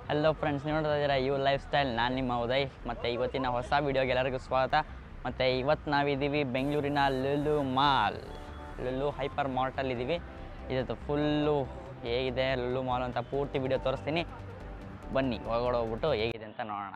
hello friends ನೋಡ್ತಾ ಇದ್ದೀರಾ you life style ನಾನು ನಿಮ್ಮ ಉದಯ್ ಮತ್ತು ಇವತ್ತಿನ ಹೊಸ ವೀಡಿಯೋಗೆ ಎಲ್ಲರಿಗೂ ಸ್ವಾಗತ ಮತ್ತು ಇವತ್ತು ನಾವಿದ್ದೀವಿ ಬೆಂಗಳೂರಿನ ಲುಲು ಮಾಲ್ ಲುಲು ಹೈಪರ್ ಮಾರ್ಟಲ್ಲಿ ಇದ್ದೀವಿ ಇದು ಫುಲ್ಲು ಹೇಗಿದೆ ಲುಲು ಮಾಲ್ ಅಂತ ಪೂರ್ತಿ ವಿಡಿಯೋ ತೋರಿಸ್ತೀನಿ ಬನ್ನಿ ಒಳಗಡೆ ಹೋಗ್ಬಿಟ್ಟು ಹೇಗಿದೆ ಅಂತ ನೋಡೋಣ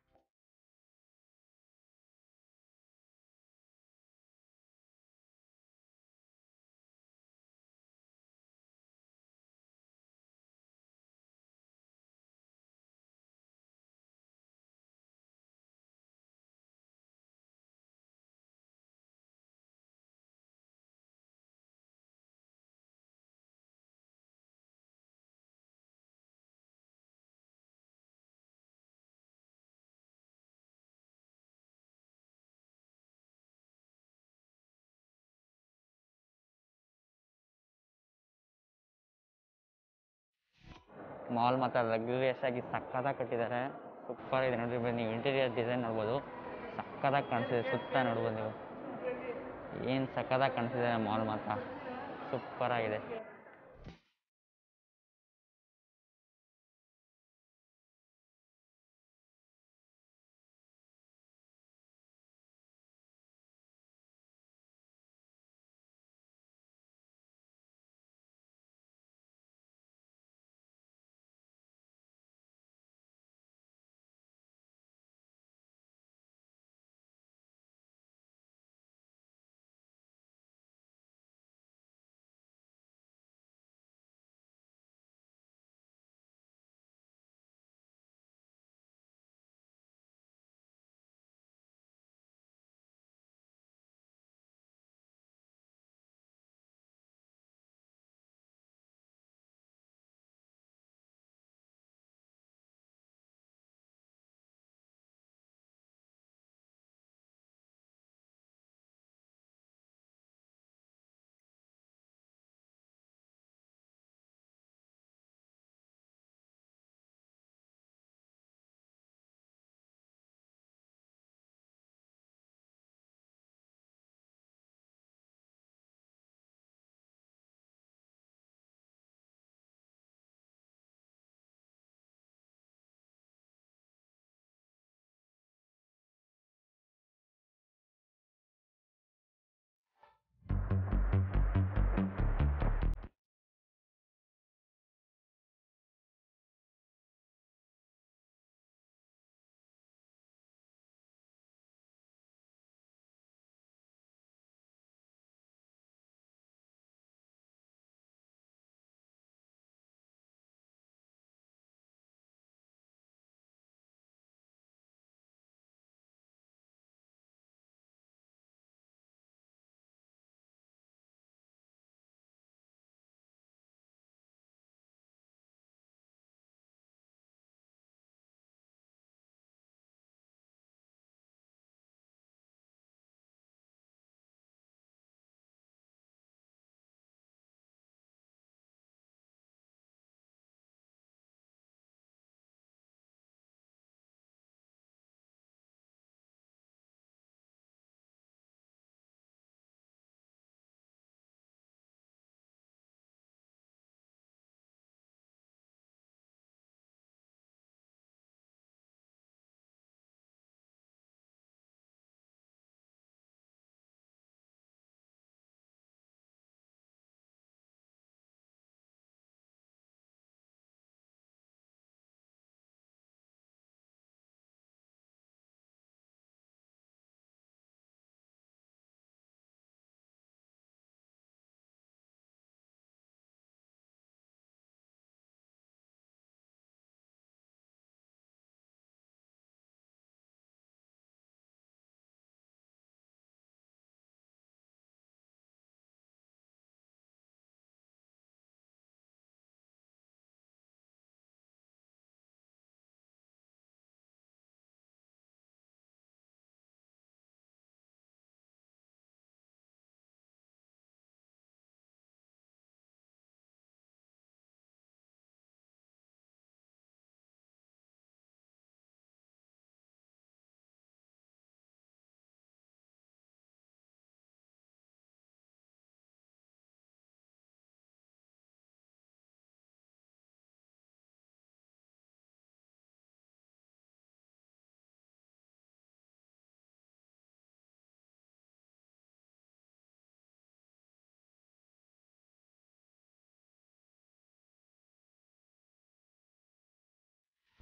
ಮಾಲ್ ಮಾತ್ರ ಲಗ್ಸುರಿಯಸ್ ಆಗಿ ಸಕ್ಕತ್ತಾಗಿ ಕಟ್ಟಿದ್ದಾರೆ ಸೂಪರ್ ಇದೆ ನೋಡಿರ್ಬೋದು ನೀವು ಇಂಟೀರಿಯರ್ ಡಿಸೈನ್ ನೋಡ್ಬೋದು ಸಕ್ಕತ್ತಾಗಿ ಕಾಣಿಸ್ತಿದೆ ಸುತ್ತ ನೋಡ್ಬೋದು ನೀವು ಏನು ಸಕ್ಕತ್ತಾಗಿ ಕಾಣಿಸ್ತಿದೆ ಮಾಲ್ ಮಾತ್ರ ಸೂಪರ್ ಆಗಿದೆ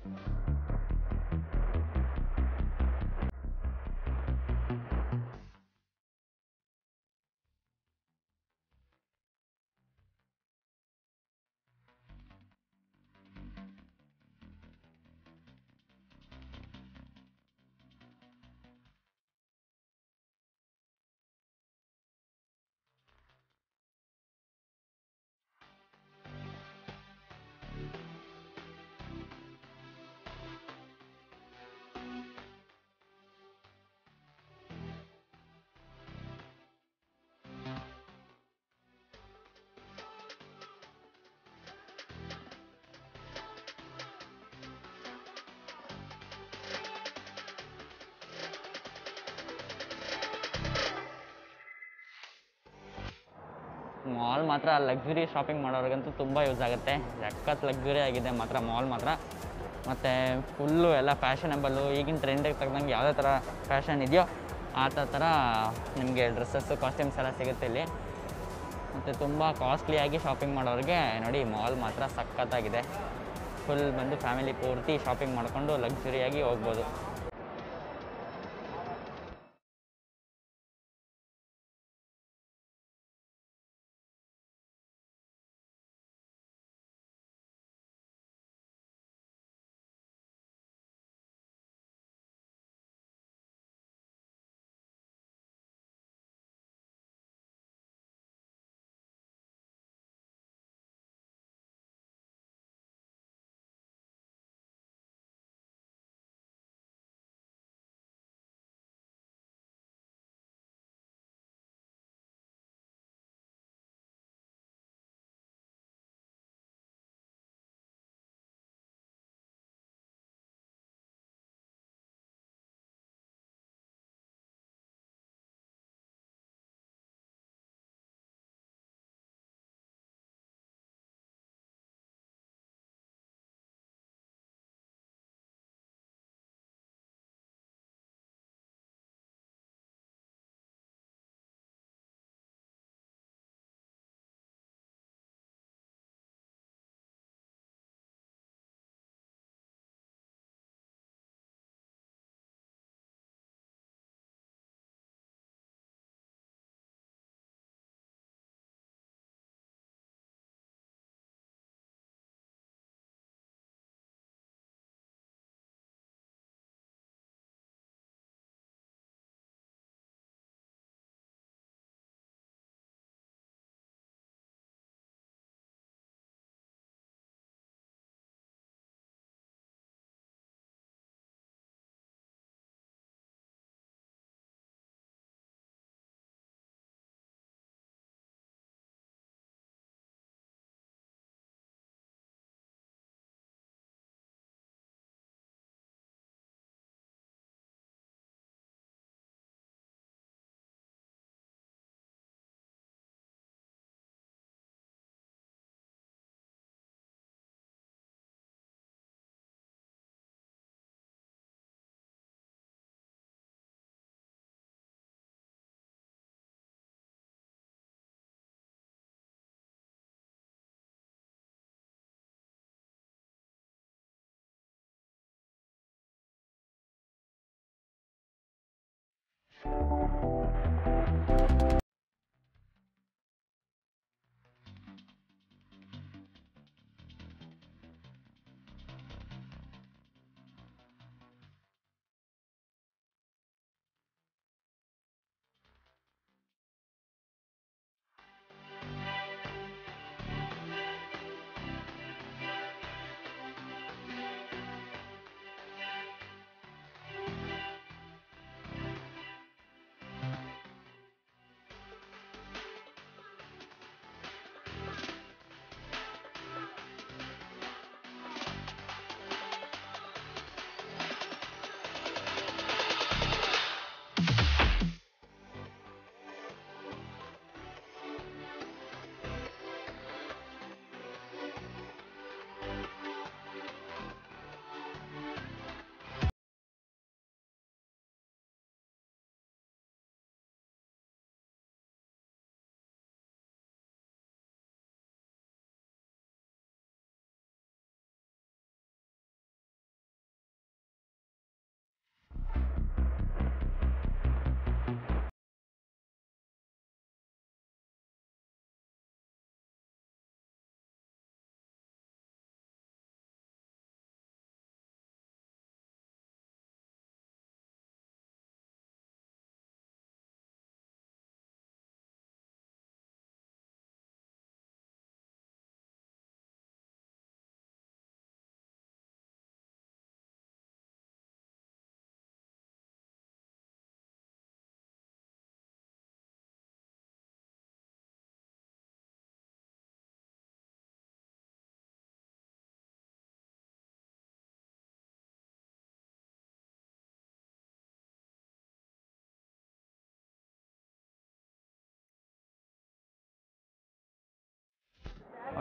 ಮಾಲ್ ಮಾತ್ರ ಲಕ್ಸುರಿ ಶಾಪಿಂಗ್ ಮಾಡೋರಿಗಂತೂ ತುಂಬ ಯೂಸ್ ಆಗುತ್ತೆ ಸಖತ್ ಲಕ್ಸುರಿ ಆಗಿದೆ ಮಾತ್ರ ಮಾಲ್ ಮಾತ್ರ ಮತ್ತು ಫುಲ್ಲು ಎಲ್ಲ ಫ್ಯಾಷನಬಲ್ಲು ಈಗಿನ ಟ್ರೆಂಡಿಗೆ ತಕ್ಕಂಗೆ ಯಾವುದೇ ಥರ ಫ್ಯಾಷನ್ ಇದೆಯೋ ಆ ಥರ ಥರ ನಿಮಗೆ ಡ್ರೆಸ್ಸಸ್ಸು ಕಾಸ್ಟ್ಯೂಮ್ಸ್ ಎಲ್ಲ ಸಿಗುತ್ತೆ ಇಲ್ಲಿ ಮತ್ತು ತುಂಬ ಕಾಸ್ಟ್ಲಿಯಾಗಿ ಶಾಪಿಂಗ್ ಮಾಡೋರಿಗೆ ನೋಡಿ ಮಾಲ್ ಮಾತ್ರ ಸಖತ್ತಾಗಿದೆ ಫುಲ್ ಬಂದು ಫ್ಯಾಮಿಲಿ ಪೂರ್ತಿ ಶಾಪಿಂಗ್ ಮಾಡಿಕೊಂಡು ಲಕ್ಸುರಿಯಾಗಿ ಹೋಗ್ಬೋದು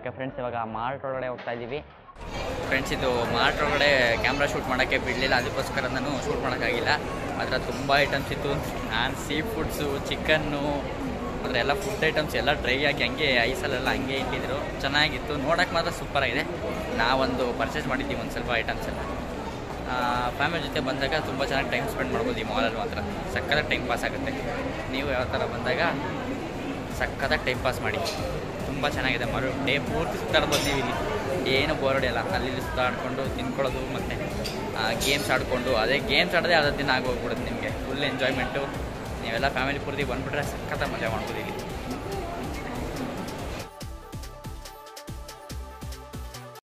ಓಕೆ ಫ್ರೆಂಡ್ಸ್ ಇವಾಗ ಮಾರ್ಟ್ ಒಳಗಡೆ ಹೋಗ್ತಾ ಇದ್ದೀವಿ ಫ್ರೆಂಡ್ಸ್ ಇದು ಮಾರ್ಟ್ ಒಳಗಡೆ ಕ್ಯಾಮ್ರಾ ಶೂಟ್ ಮಾಡೋಕ್ಕೆ ಬಿಡಲಿಲ್ಲ ಅದಕ್ಕೋಸ್ಕರ ನಾನು ಶೂಟ್ ಮಾಡೋಕ್ಕಾಗಿಲ್ಲ ಮಾತ್ರ ತುಂಬ ಐಟಮ್ಸ್ ಇತ್ತು ನಾನು ಸೀ ಫುಡ್ಸು ಚಿಕನ್ನು ಅಂದರೆ ಎಲ್ಲ ಫುಡ್ ಐಟಮ್ಸ್ ಎಲ್ಲ ಡ್ರೈ ಆಗಿ ಹಂಗೆ ಐಸಲ್ಲೆಲ್ಲ ಹಂಗೆ ಇಟ್ಟಿದ್ರು ಚೆನ್ನಾಗಿತ್ತು ನೋಡೋಕೆ ಮಾತ್ರ ಸೂಪರ್ ಆಗಿದೆ ನಾವೊಂದು ಪರ್ಚೇಸ್ ಮಾಡಿದ್ದೀವಿ ಒಂದು ಸ್ವಲ್ಪ ಐಟಮ್ಸ್ ಎಲ್ಲ ಫ್ಯಾಮಿಲಿ ಜೊತೆ ಬಂದಾಗ ತುಂಬ ಚೆನ್ನಾಗಿ ಟೈಮ್ ಸ್ಪೆಂಡ್ ಮಾಡ್ಬೋದು ಈ ಮಾಲಲ್ಲಿ ಮಾತ್ರ ಸಕ್ಕತ್ತಾಗಿ ಟೈಮ್ ಪಾಸ್ ಆಗುತ್ತೆ ನೀವು ಯಾವ ಥರ ಬಂದಾಗ ಸಕ್ಕತ್ತಾಗಿ ಟೈಮ್ ಪಾಸ್ ಮಾಡಿ ತುಂಬ ಚೆನ್ನಾಗಿದೆ ಮರು ಡೇ ಪೂರ್ತಿ ಸುತ್ತಾಡ್ಬೋದು ನೀವು ಇಲ್ಲಿ ಏನು ಬೋರ್ ಹೊಡೆಯಲ್ಲ ಅಲ್ಲಿ ಇಲ್ಲಿ ಸುತ್ತಾಡ್ಕೊಂಡು ತಿನ್ಕೊಳ್ಳೋದು ಮತ್ತು ಗೇಮ್ಸ್ ಆಡಿಕೊಂಡು ಅದೇ ಗೇಮ್ಸ್ ಆಡೋದೇ ಅರ್ಧ ದಿನ ಆಗೋಗ್ಬಿಡುತ್ತೆ ನಿಮಗೆ ಫುಲ್ ಎಂಜಾಯ್ಮೆಂಟು ನೀವೆಲ್ಲ ಫ್ಯಾಮಿಲಿ ಪೂರ್ತಿ ಬಂದುಬಿಟ್ರೆ ಸಖತ್ತ ಮಜಾ ಮಾಡ್ಬೋದು ಇಲ್ಲಿ